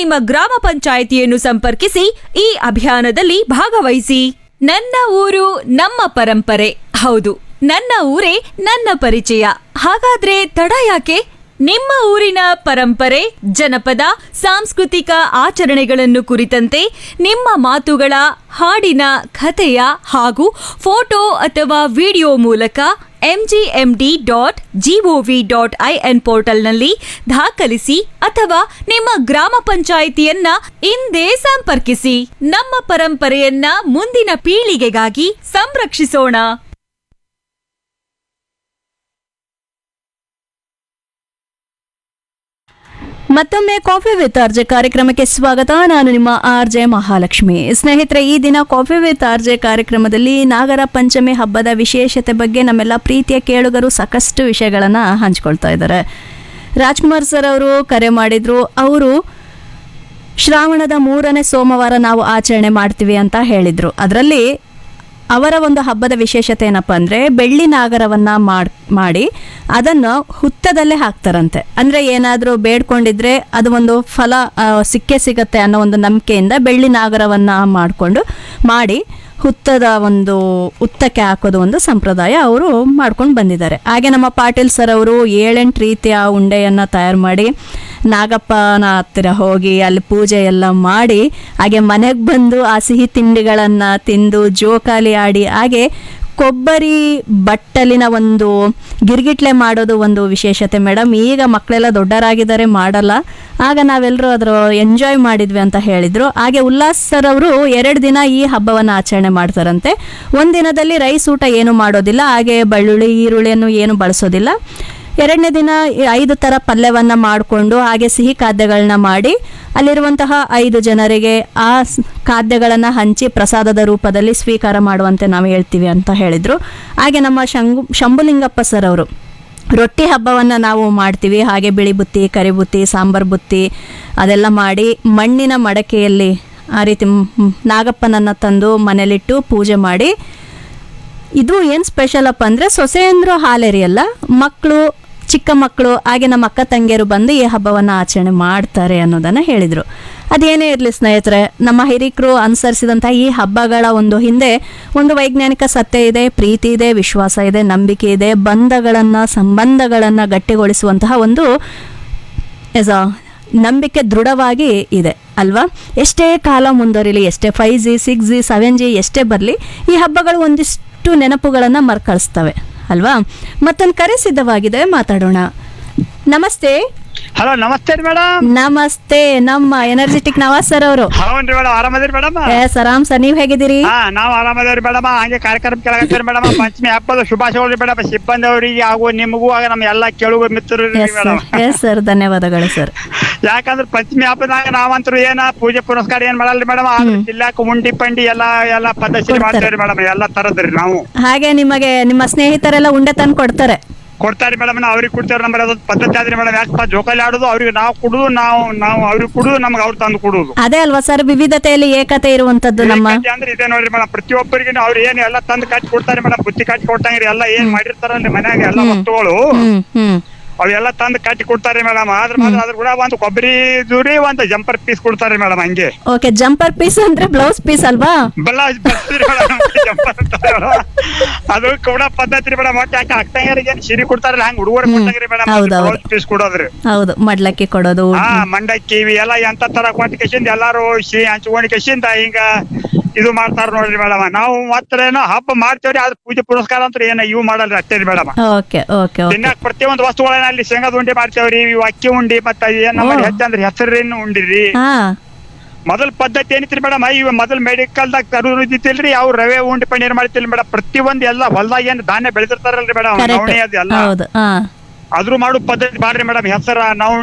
ನಿಮ್ಮ ಗ್ರಾಮ ಪಂಚಾಯಿತಿಯನ್ನು ಸಂಪರ್ಕಿಸಿ ಈ ಅಭಿಯಾನದಲ್ಲಿ ಭಾಗವಹಿಸಿ ನನ್ನ ಊರು ನಮ್ಮ ಪರಂಪರೆ ಹೌದು ನನ್ನ ಊರೇ ನನ್ನ ಪರಿಚಯ ಹಾಗಾದ್ರೆ ತಡ ಯಾಕೆ ನಿಮ್ಮ ಊರಿನ ಪರಂಪರೆ ಜನಪದ ಸಾಂಸ್ಕೃತಿಕ ಆಚರಣೆಗಳನ್ನು ಕುರಿತಂತೆ ನಿಮ್ಮ ಮಾತುಗಳ ಹಾಡಿನ ಕಥೆಯ ಹಾಗೂ ಫೋಟೋ ಅಥವಾ ವಿಡಿಯೋ ಮೂಲಕ MGMD dot gov dot in ಪೋರ್ಟಲ್ನಲ್ಲಿ ದಾಖಲಿಸಿ ಅಥವಾ ನಿಮ್ಮ ಗ್ರಾಮ ಪಂಚಾಯಿತಿಯನ್ನ ಇಂದೇ ಸಂಪರ್ಕಿಸಿ ನಮ್ಮ ಪರಂಪರೆಯನ್ನ ಮುಂದಿನ ಪೀಳಿಗೆಗಾಗಿ ಸಂರಕ್ಷಿಸೋಣ ಮತ್ತೊಮ್ಮೆ ಕಾಫಿ ವಿತ್ ಆರ್ಜೆ ಕಾರ್ಯಕ್ರಮಕ್ಕೆ ಸ್ವಾಗತ ನಾನು ನಿಮ್ಮ ಆರ್ ಜೆ ಮಹಾಲಕ್ಷ್ಮಿ ಸ್ನೇಹಿತರೆ ಈ ದಿನ ಕಾಫಿ ವಿತ್ ಆರ್ಜೆ ಕಾರ್ಯಕ್ರಮದಲ್ಲಿ ನಾಗರ ಪಂಚಮಿ ಹಬ್ಬದ ವಿಶೇಷತೆ ಬಗ್ಗೆ ನಮ್ಮೆಲ್ಲ ಪ್ರೀತಿಯ ಕೇಳುಗರು ಸಾಕಷ್ಟು ವಿಷಯಗಳನ್ನು ಹಂಚ್ಕೊಳ್ತಾ ಇದ್ದಾರೆ ರಾಜ್ಕುಮಾರ್ ಸರ್ ಅವರು ಕರೆ ಮಾಡಿದ್ರು ಅವರು ಶ್ರಾವಣದ ಮೂರನೇ ಸೋಮವಾರ ನಾವು ಆಚರಣೆ ಮಾಡ್ತೀವಿ ಅಂತ ಹೇಳಿದ್ರು ಅದರಲ್ಲಿ ಅವರ ಒಂದು ಹಬ್ಬದ ವಿಶೇಷತೆ ಏನಪ್ಪ ಅಂದರೆ ಬೆಳ್ಳಿ ನಾಗರವನ್ನು ಮಾಡ್ ಮಾಡಿ ಅದನ್ನು ಹುತ್ತದಲ್ಲೇ ಹಾಕ್ತಾರಂತೆ ಅಂದರೆ ಏನಾದರೂ ಬೇಡ್ಕೊಂಡಿದ್ರೆ ಅದು ಒಂದು ಫಲ ಆ, ಸಿಕ್ಕೇ ಸಿಗತ್ತೆ ಅನ್ನೋ ಒಂದು ನಂಬಿಕೆಯಿಂದ ಬೆಳ್ಳಿ ನಾಗರವನ್ನು ಮಾಡಿಕೊಂಡು ಮಾಡಿ ಹುತ್ತದ ಒಂದು ಹುತ್ತಕ್ಕೆ ಹಾಕೋದು ಒಂದು ಸಂಪ್ರದಾಯ ಅವರು ಮಾಡ್ಕೊಂಡು ಬಂದಿದ್ದಾರೆ ಹಾಗೆ ನಮ್ಮ ಪಾಟೀಲ್ ಸರ್ ಅವರು ಏಳೆಂಟು ರೀತಿಯ ಉಂಡೆಯನ್ನು ತಯಾರು ಮಾಡಿ ನಾಗಪ್ಪನ ಹತ್ತಿರ ಹೋಗಿ ಅಲ್ಲಿ ಪೂಜೆ ಎಲ್ಲ ಮಾಡಿ ಹಾಗೆ ಮನೆಗೆ ಬಂದು ಆ ಸಿಹಿ ತಿಂಡಿಗಳನ್ನು ತಿಂದು ಜೋಕಾಲಿ ಆಡಿ ಹಾಗೆ ಕೊಬ್ಬರಿ ಬಟ್ಟಲಿನ ಒಂದು ಗಿರ್ಗಿಟ್ಲೆ ಮಾಡೋದು ಒಂದು ವಿಶೇಷತೆ ಮೇಡಮ್ ಈಗ ಮಕ್ಕಳೆಲ್ಲ ದೊಡ್ಡರಾಗಿದ್ದಾರೆ ಮಾಡಲ್ಲ ಆಗ ನಾವೆಲ್ಲರೂ ಅದರ ಎಂಜಾಯ್ ಮಾಡಿದ್ವಿ ಅಂತ ಹೇಳಿದರು ಹಾಗೆ ಉಲ್ಲಾಸ್ ಸರ್ ಅವರು ಎರಡು ದಿನ ಈ ಹಬ್ಬವನ್ನು ಆಚರಣೆ ಮಾಡ್ತಾರಂತೆ ಒಂದು ದಿನದಲ್ಲಿ ರೈಸ್ ಊಟ ಏನು ಮಾಡೋದಿಲ್ಲ ಹಾಗೆ ಬೆಳ್ಳುಳ್ಳಿ ಈರುಳ್ಳಿಯನ್ನು ಏನು ಬಳಸೋದಿಲ್ಲ ಎರಡನೇ ದಿನ ಈ ಐದು ಥರ ಪಲ್ಯವನ್ನು ಮಾಡಿಕೊಂಡು ಹಾಗೆ ಸಿಹಿ ಖಾದ್ಯಗಳನ್ನ ಮಾಡಿ ಅಲ್ಲಿರುವಂತಹ ಐದು ಜನರಿಗೆ ಆ ಸ್- ಖಾದ್ಯಗಳನ್ನು ಹಂಚಿ ಪ್ರಸಾದದ ರೂಪದಲ್ಲಿ ಸ್ವೀಕಾರ ಮಾಡುವಂತೆ ನಾವು ಹೇಳ್ತೀವಿ ಅಂತ ಹೇಳಿದರು ಹಾಗೆ ನಮ್ಮ ಶಂಗು ಶಂಭುಲಿಂಗಪ್ಪ ಸರ್ ಅವರು ರೊಟ್ಟಿ ಹಬ್ಬವನ್ನು ನಾವು ಮಾಡ್ತೀವಿ ಹಾಗೆ ಬಿಳಿ ಬುತ್ತಿ ಕರಿ ಬುತ್ತಿ ಸಾಂಬಾರು ಬುತ್ತಿ ಅದೆಲ್ಲ ಮಾಡಿ ಮಣ್ಣಿನ ಮಡಕೆಯಲ್ಲಿ ಆ ರೀತಿ ಮ್- ಮ್- ನಾಗಪ್ಪನನ್ನು ತಂದು ಮನೇಲಿಟ್ಟು ಪೂಜೆ ಮಾಡಿ ಇದು ಏನು ಸ್ಪೆಷಲ್ ಅಪ್ಪ ಅಂದರೆ ಸೊಸೆಯಂದ್ರು ಹಾಲೆರಿಯಲ್ಲ ಮಕ್ಕಳು ಚಿಕ್ಕ ಮಕ್ಕಳು ಹಾಗೆ ನಮ್ಮ ಅಕ್ಕ ತಂಗಿಯರು ಬಂದು ಈ ಹಬ್ಬವನ್ನು ಆಚರಣೆ ಮಾಡ್ತಾರೆ ಅನ್ನೋದನ್ನು ಹೇಳಿದರು ಅದೇನೇ ಇರಲಿ ಸ್ನೇಹಿತರೆ ನಮ್ಮ ಹಿರಿಕರು ಅನುಸರಿಸಿದಂಥ ಈ ಹಬ್ಬಗಳ ಒಂದು ಹಿಂದೆ ಒಂದು ವೈಜ್ಞಾನಿಕ ಸತ್ಯ ಇದೆ ಪ್ರೀತಿ ಇದೆ ವಿಶ್ವಾಸ ಇದೆ ನಂಬಿಕೆ ಇದೆ ಬಂಧಗಳನ್ನು ಸಂಬಂಧಗಳನ್ನು ಗಟ್ಟಿಗೊಳಿಸುವಂತಹ ಒಂದು ಎಸ್ ನಂಬಿಕೆ ದೃಢವಾಗಿ ಇದೆ ಅಲ್ವಾ ಎಷ್ಟೇ ಕಾಲ ಮುಂದುವರಿಲಿ ಎಷ್ಟೇ five G six G seven G ಎಷ್ಟೇ ಬರಲಿ ಈ ಹಬ್ಬಗಳು ಒಂದಿಷ್ಟು ನೆನಪುಗಳನ್ನು ಮರ್ಕಳಿಸ್ತವೆ ಅಲ್ವಾ ಮತ್ತೊಂದು ಕರೆ ಸಿದ್ಧವಾಗಿದೆ ಮಾತಾಡೋಣ ನಮಸ್ತೆ ಹಲೋ ನಮಸ್ತೆ ರೀ ಮೇಡಮ್ ನಮಸ್ತೆ ನಮ್ಮ ಎನರ್ಜೆಟಿಕ್ ನವಾಸ್ ಸರ್ ಅವರು ಹೌನ್ರಿ ಮೇಡಮ್ ಆರಾಮದಿರಿ ಮೇಡಮ್ ಏ ಸರಾಮ್ ಸರ್ ನೀವು ಹೇಗಿದ್ದೀರಿ ಹಾ ನಾವ್ ಆರಾಮದೇವ್ರಿ ಮೇಡಮ್ ಹಂಗೆ ಕಾರ್ಯಕ್ರಮ ಕೇಳಕತ್ತೀರಿ ಮೇಡಮ್ ಪಂಚಮಿ ಹಬ್ಬದ ಶುಭಾಶಯಗಳು ಮೇಡಮ್ ಸಿಬ್ಬಂದಿ ಅವರಿಗೆ ಹಾಗೂ ನಿಮಗೂ ಆಗ ನಮ್ಮ ಎಲ್ಲಾ ಕೇಳುವ ಮಿತ್ರರು yes madam sir yes sir ಧನ್ಯವಾದಗಳು ಸರ್ ಯಾಕಂದ್ರೆ ಪಂಚಮಿ ಹಬ್ಬದಾಗ ನಾವಂತರು ಏನ ಪೂಜೆ ಪುನಸ್ಕಾರ ಏನ್ ಮಾಡಲ್ರಿ ಮೇಡಮ್ ಜಿಲ್ಲಾಕ ಉಂಡಿ ಪಂಡಿ ಎಲ್ಲಾ ಎಲ್ಲಾ ಪದ್ಧತಿ ಕೊಡ್ತಾರೆ. ಮಾಡ್ತೇವ್ರಿ ಮೇಡಮ್ ಎಲ್ಲಾ ತರದ್ರಿ ನಾವು ಹಾಗೆ ನಿಮಗೆ ನಿಮ್ಮ ಸ್ನೇಹಿತರೆಲ್ಲ ಉಂಡೆ ತಂದು ಕೊಡ್ತಾರೆ ಕೊಡ್ತಾರಿ ಮೇಡಮ್ ನಾವು ಅವ್ರಿಗೆ ಕೊಡ್ತೇವ್ರಿ ನಮ್ಗೆ ಅದೊಂದು ಪದ್ಧತಿ ಆದ್ರಿ ಮೇಡಮ್ ಯಾಕಪ್ಪ ಜೋಕಾಲಿ ಆಡುದು ಅವ್ರಿಗೆ ನಾವು ಕುಡುದು ನಾವು ನಾವು ಅವ್ರಿಗೆ ಕುಡುದು ನಮ್ಗೆ ಅವ್ರು ತಂದು ಕುಡುದು ಅದೇ ಅಲ್ವಾ ಸರ್ ವಿವಿಧತೆಯಲ್ಲಿ ಏಕತೆ ಇರುವಂತದ್ದು ನಮ್ಮ ಏಕತೆ ಅಂದ್ರೆ ಇದೆ ನೋಡ್ರಿ ಮೇಡಮ್ ಪ್ರತಿಯೊಬ್ಬರಿಗೆ ಅವ್ರು ಏನ್ ಎಲ್ಲ ತಂದು ಕಟ್ಟಿ ಕೊಡ್ತಾರೆ ಮೇಡಮ್ ಬುತ್ತಿ ಕಟ್ಟಿ ಕೊಟ್ಟಂಗ್ರಿ ಎಲ್ಲ ಏನ್ ಮಾಡಿರ್ತಾರಲ್ರಿ ಮನ್ಯಾಗ ಎಲ್ಲ ವಸ್ತುಗಳು ಹ್ಮ್ ಹ್ಮ್ ಅವೆಲ್ಲ ತಂದು ಕಟ್ಟಿ ಕೊಡ್ತಾರೆ ಮೇಡಮ್ ಆದ್ರ ಮಾತ್ರ ಅದ್ರ ಕೂಡ ಒಂದು ಕೊಬ್ಬರಿ ಜೂರಿ ಒಂದು ಜಂಪರ್ ಪೀಸ್ ಕೊಡ್ತಾರೆ ಮೇಡಮ್ ಹಂಗೆ ಓಕೆ ಜಂಪರ್ ಪೀಸ್ ಅಂದ್ರೆ ಬ್ಲೌಸ್ ಪೀಸ್ ಅಲ್ವಾ ಬಲ್ಲ ಬರ್ತೀರಿ ಮೇಡಮ್ ಜಂಪರ್ ಅದು ಕೂಡ ಪದ್ಧತಿ ಮೇಡಮ್ ಒಟ್ಟು ಯಾಕೆ ಅಕ್ಕಂಗರಿಗೆ ಏನ್ ಸಿರಿ ಕೊಡ್ತಾರಲ್ಲ ಹಂಗ ಹುಡುಗರು ಕೊಟ್ಟಂಗ್ರಿ ಮೇಡಮ್ ಹೌದ್ ಹೌದ್. ಬ್ಲೌಸ್ ಪೀಸ್ ಕೊಡೋದ್ರಿ ಹೌದು ಮಡ್ಲಕ್ಕಿ ಕೊಡೋದು ಹಾ ಮಂಡಕ್ಕಿ ಇವು ಎಲ್ಲ ಎಂತ ತರ ಕೊಟ್ಟು ಕಸಿಂದ ಎಲ್ಲಾರು ಸಿಹಿ ಹಂಚ್ಕೊಂಡ್ ಕಸಿಂದ ಹಿಂಗ ಇದು ಮಾಡ್ತಾರ ನೋಡ್ರಿ ಮೇಡಮ್ ನಾವು ಮಾತ್ರೇನೋ ಹಬ್ಬ ಮಾಡ್ತೇವ್ರಿ ಆದ್ರೆ ಪೂಜೆ ಪುರಸ್ಕಾರ ಅಂತ ಏನ ಇವು ಮಾಡಲ್ರಿ ಅಷ್ಟೇ ರೀ ಮೇಡಮ್ ಓಕೆ ಓಕೆ ಓಕೆ ತಿನ್ನಾಕ ಪ್ರತಿಯೊಂದು ವಸ್ತುಗಳನ್ನ ಅಲ್ಲಿ ಶೇಂಗಾದ ಉಂಡಿ ಮಾಡ್ತೇವ್ರಿ ಇವು ಅಕ್ಕಿ ಉಂಡಿ ಮತ್ತ ಏನ್ ನಮ್ಮಲ್ಲಿ ಓ. ಹೆಚ್ಚಂದ್ರೆ ಹೆಸರಿನ ಉಂಡಿರಿ ಹಾ ಮೊದಲ ಪದ್ಧತಿ ಏನಿತ್ರಿ ಮೇಡಮ್ ಇವ ಮೊದಲ್ ಮೆಡಿಕಲ್ದಾಗ ತರುದು ಇದ್ದಿತ್ತಿಲ್ರಿ ಅವ್ರು ರವೆ ಉಂಡಿ ಪನ್ನೀರ್ ಮಾಡ್ತಿಲ್ಲ ಮೇಡಮ್ ಪ್ರತಿಯೊಂದ್ ಎಲ್ಲ ಹೊಲ್ದಾಗ ಏನ್ ಧಾನ್ಯ ಬೆಳೆದಿರ್ತಾರಲ್ರಿ ಮೇಡಮ್ ನವಣೆ ಕರೆಕ್ಟ್ ಅದೆಲ್ಲ ಹೌದು ಹಾ ಅದ್ರ ಮಾಡು ಪದ್ಧತಿ ಮಾಡ್ರಿ ಮೇಡಮ್ ಹೆಸರ ನಾವು